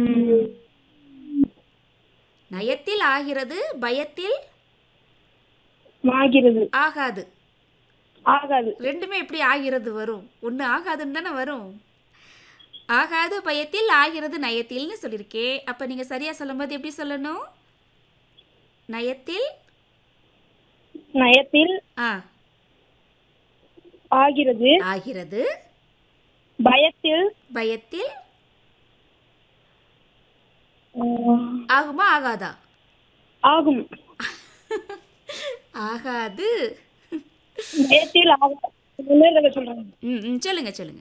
ம், நயத்தில் ஆகிறது பயத்தில் ஆகிறது ஆகாது ஆகாது ரெண்டுமே எப்படி ஆகிறது வரும் ஒன்று ஆகாதுன்னு தானே வரும் ஆகாது பயத்தில் ஆகிறது நயத்தில்னு சொல்லியிருக்கே அப்போ நீங்கள் சரியாக சொல்லும்போது எப்படி சொல்லணும் நயத்தில் நயத்தில் ஆ ஆகிறது ஆகிறது பயத்தில் பயத்தில் ஆஹ், ஆகுமா ஆகாதா ஆகும் ஆகாது பயத்தில் ஆகாது இன்னொரு தடவை சொல்றேன் ம் ம் சொல்லுங்க சொல்லுங்க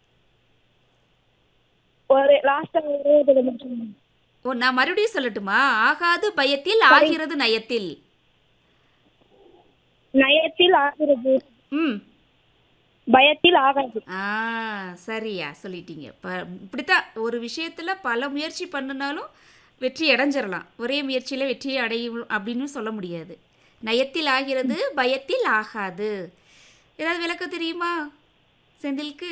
ஒரு லாஸ்டா ஒரே ஒரு தடவை மட்டும் சொல்லுங்க. ஓ நான் மறுபடியும் சொல்லட்டுமா ஆகாது பயத்தில் ஆகிறது நயத்தில் நயத்தில் ஆகிறது ம் பயத்தில் ஆகாது ஆ சரியா சொல்லிட்டீங்க ப இப்படித்தான் ஒரு விஷயத்தில் பல முயற்சி பண்ணினாலும் வெற்றி அடைஞ்சிடலாம் ஒரே முயற்சியில் வெற்றியை அடையும் அப்படின்னு சொல்ல முடியாது நயத்தில் ஆகிறது பயத்தில் ஆகாது ஏதாவது விளக்கம் தெரியுமா செந்திலுக்கு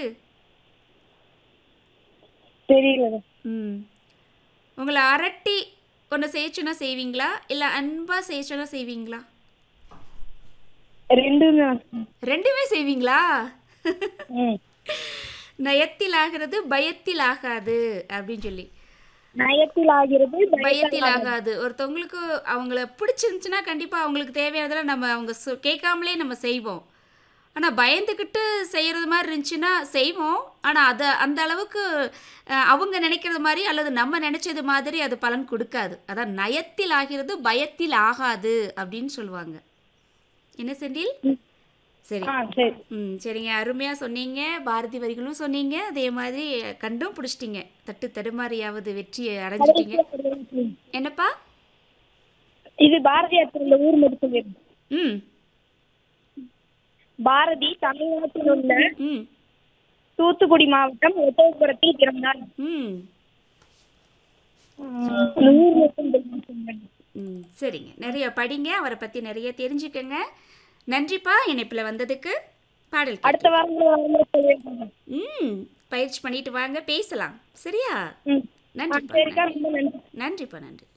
தெரியல ம் உங்களை அரட்டி ஒன்று செய்யச்சுன்னா செய்வீங்களா இல்லை அன்பாக செய்யச்சுன்னா செய்வீங்களா ரெண்டும் தான். ரெண்டுமே செய்வீங்களா ம். நயத்தில் ஆகிறது பயத்தில் ஆகாது அப்படின்னு சொல்லி நயத்தில் ஆகிறது பயத்தில் ஆகாது ஒருத்தவங்களுக்கு அவங்கள பிடிச்சிருந்துச்சுன்னா கண்டிப்பாக அவங்களுக்கு தேவையானதெல்லாம் நம்ம அவங்க சொ கேட்காமலே நம்ம செய்வோம் ஆனால் பயந்துக்கிட்டு செய்கிறது மாதிரி இருந்துச்சுன்னா செய்வோம் ஆனால் அதை அந்த அளவுக்கு அஹ், அவங்க நினைக்கிறது மாதிரி அல்லது நம்ம நினச்சது மாதிரி அது பலன் கொடுக்காது அதான் நயத்தில் ஆகிறது பயத்தில் ஆகாது அப்படின்னு சொல்லுவாங்க என்ன செந்தில் சரி ஆ சரி ம் சரிங்க அருமையாக சொன்னீங்க பாரதி வரிகளும் சொன்னீங்க அதே மாதிரி கண்டும் பிடிச்சிட்டிங்க தட்டு தடுமாறியாவது வெற்றியை அடைஞ்சிட்டீங்க என்னப்பா இது பாரதியார் பிறந்த ஊர் மட்டும் சொல்லிடுங்க ம் பாரதி தமிழ்நாட்டில் உள்ள ம் தூத்துக்குடி மாவட்டம் ஒட்டயபுரத்தில் பிறந்தார் ம் அந்த ஊர் மட்டும் சொல்லுங்க. ம் சரிங்க நிறைய படிங்க அவரை பற்றி நிறைய தெரிஞ்சுக்கங்க நன்றிப்பா இணைப்பில் வந்ததுக்கு பாடல் கேட்கலாம். அடுத்த வாரம் வரும்போது சொல்லிடுங்க. ம் பயிற்சி பண்ணிட்டு வாங்க பேசலாம் சரியா ம் ஆ, நன்றிப்பா சரிக்கா ரொம்ப நன்றி நன்றிப்பா நன்றி